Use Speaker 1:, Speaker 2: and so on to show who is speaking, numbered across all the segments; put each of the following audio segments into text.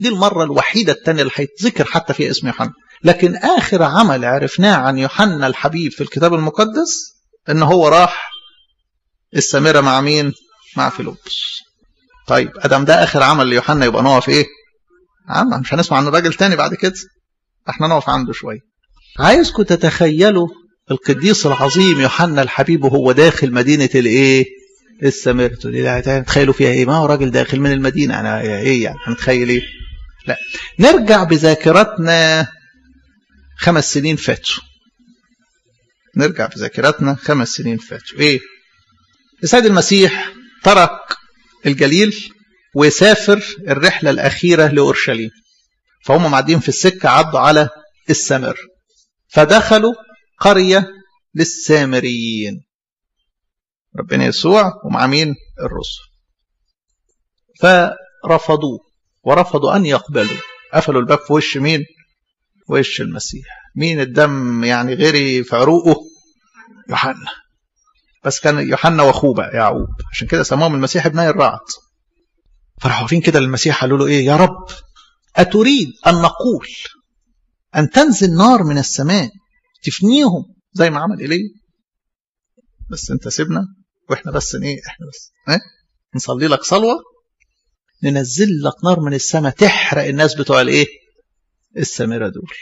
Speaker 1: دي المرة الوحيدة الثانية اللي هيتذكر حتى فيها اسم يوحنا لكن آخر عمل عرفناه عن يوحنا الحبيب في الكتاب المقدس إن هو راح السامرة مع مين؟ مع فيلبس طيب أدم ده آخر عمل ليوحنا يبقى نقف إيه؟ عم مش هنسمع عن الراجل تاني بعد كده احنا نقف عنده شوية عايزكم تتخيلوا القديس العظيم يوحنا الحبيب وهو داخل مدينة الايه السامرة تقول لي تخيلوا فيها ايه ما هو راجل داخل من المدينة انا ايه يعني هنتخيل ايه لا نرجع بذاكرتنا خمس سنين فاتوا نرجع بذاكرتنا خمس سنين فاتوا ايه السيد المسيح ترك الجليل وسافر الرحلة الأخيرة لأورشليم فهم معدين في السكة عدوا على السامر فدخلوا قرية للسامريين ربنا يسوع ومع مين الرسل فرفضوه ورفضوا أن يقبلوا قفلوا الباب في وش مين وش المسيح مين الدم يعني غيري في عروقه يوحنا بس كان يوحنا واخوه بقى يعقوب عشان كده سموهم المسيح ابني الرعد فراحوا واقفين كده للمسيح قالوا له ايه يا رب اتريد ان نقول ان تنزل نار من السماء تفنيهم زي ما عمل ايليا بس انت سيبنا واحنا بس ايه احنا بس اه؟ نصلي لك صلوه ننزل لك نار من السماء تحرق الناس بتوع الايه السامره دول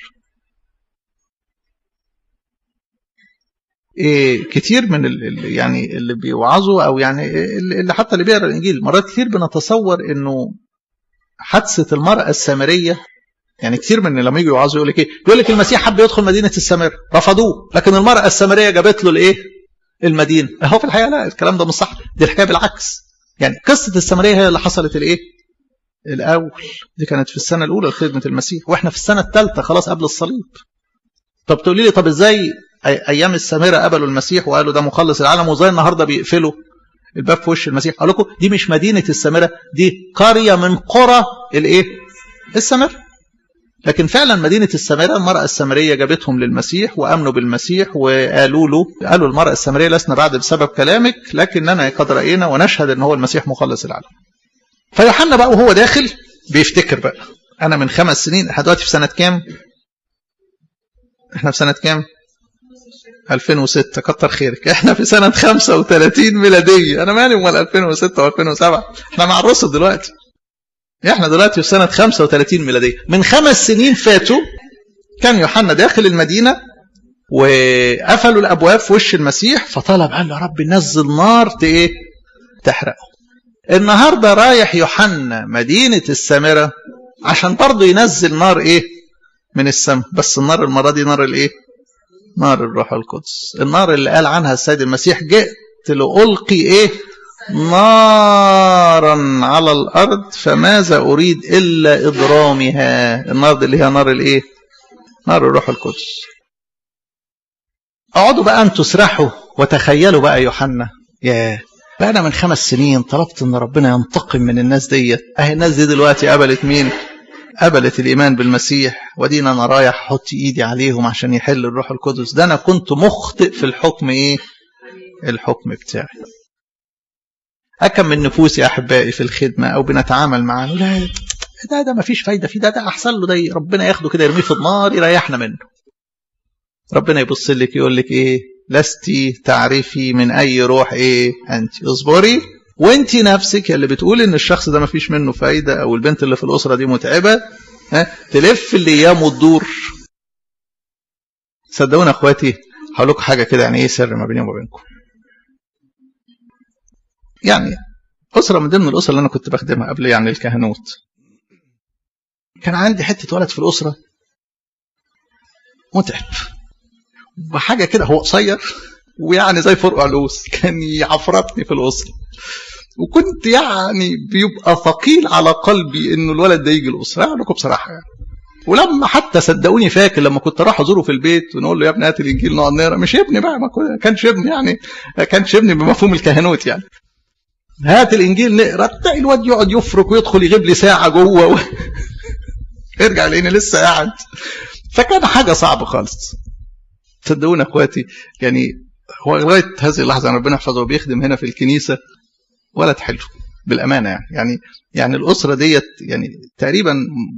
Speaker 1: إيه كتير من اللي يعني اللي بيوعظوا او يعني اللي حتى اللي بيقرا الانجيل مرات كتير بنتصور انه حادثه المراه السامريه يعني كتير من لما يجوا يوعظوا يقول لك ايه؟ يقول لك المسيح حب يدخل مدينه السامره رفضوه لكن المراه السامريه جابت له الايه؟ المدينه هو في الحقيقه لا الكلام ده مش صح دي الحكايه بالعكس يعني قصه السامريه هي اللي حصلت الايه؟ الاول دي كانت في السنه الاولى لخدمه المسيح واحنا في السنه الثالثه خلاص قبل الصليب طب تقولي لي طب ازاي ايام السامره قبلوا المسيح وقالوا ده مخلص العالم وزي النهارده بيقفلوا الباب في وش المسيح اقول لكم دي مش مدينه السامره دي قريه من قرى الايه السامره لكن فعلا مدينة السامرة المرأة السامرية جابتهم للمسيح وأمنوا بالمسيح وقالوا له قالوا المرأة السامرية لسنا بعد بسبب كلامك لكننا قد رأينا ونشهد أن هو المسيح مخلص العالم فيوحنا بقى وهو داخل بيفتكر بقى أنا من خمس سنين احنا دلوقتي في سنة كام؟ احنا في سنة كام؟ 2006 كتر خيرك احنا في سنة 35 ميلادية انا مالي امال 2006 و2007 احنا مع الرسل دلوقتي احنا دلوقتي في سنة 35 ميلادية من خمس سنين فاتوا كان يوحنا داخل المدينة وقفلوا الابواب في وش المسيح فطلب قال له يا رب نزل نار ايه تحرقه النهارده رايح يوحنا مدينة السامرة عشان برضه ينزل نار ايه من السماء بس النار المرة دي نار الايه نار الروح القدس النار اللي قال عنها السيد المسيح جئت لألقي ايه نارا على الأرض فماذا أريد إلا إضرامها النار دي اللي هي نار الإيه نار الروح القدس اقعدوا بقى أن تسرحوا وتخيلوا بقى يوحنا ياه بقى أنا من خمس سنين طلبت إن ربنا ينتقم من الناس ديت أهي الناس دي دلوقتي قبلت مين قبلت الإيمان بالمسيح ودينا أنا رايح أحط إيدي عليهم عشان يحل الروح القدس ده أنا كنت مخطئ في الحكم إيه الحكم بتاعي أكم من نفوس يا أحبائي في الخدمة أو بنتعامل معاه لا ده ده ما فيش فايدة فيه ده ده أحسن له ده ربنا ياخده كده يرميه في النار يريحنا منه ربنا يبص لك يقول لك إيه لست تعرفي من أي روح إيه أنت اصبري وانت نفسك اللي بتقول ان الشخص ده ما فيش منه فايدة او البنت اللي في الاسرة دي متعبة ها تلف الايام وتدور صدقونا اخواتي هقول لكم حاجة كده يعني ايه سر ما بيني وما بينكم يعني أسرة من ضمن الأسر اللي أنا كنت بخدمها قبل يعني الكهنوت كان عندي حتة ولد في الأسرة متعب وحاجة كده هو قصير ويعني زي فرق علوس كان يعفرتني في الأسرة وكنت يعني بيبقى ثقيل على قلبي انه الولد ده يجي الاسره يعني لكم بصراحه يعني ولما حتى صدقوني فاكر لما كنت راح ازوره في البيت ونقول له يا ابني هات الانجيل نقعد نقرا مش ابني بقى ما كانش ابني يعني ما كانش ابني بمفهوم الكهنوت يعني هات الانجيل نقرا تلاقي الواد يقعد يفرك ويدخل يغيب لي ساعه جوه و... ارجع لاني لسه قاعد فكان حاجه صعبه خالص صدقونا اخواتي يعني هو لغايه هذه اللحظه ربنا يحفظه بيخدم هنا في الكنيسه ولد حلو
Speaker 2: بالامانه يعني يعني يعني الاسره ديت يعني تقريبا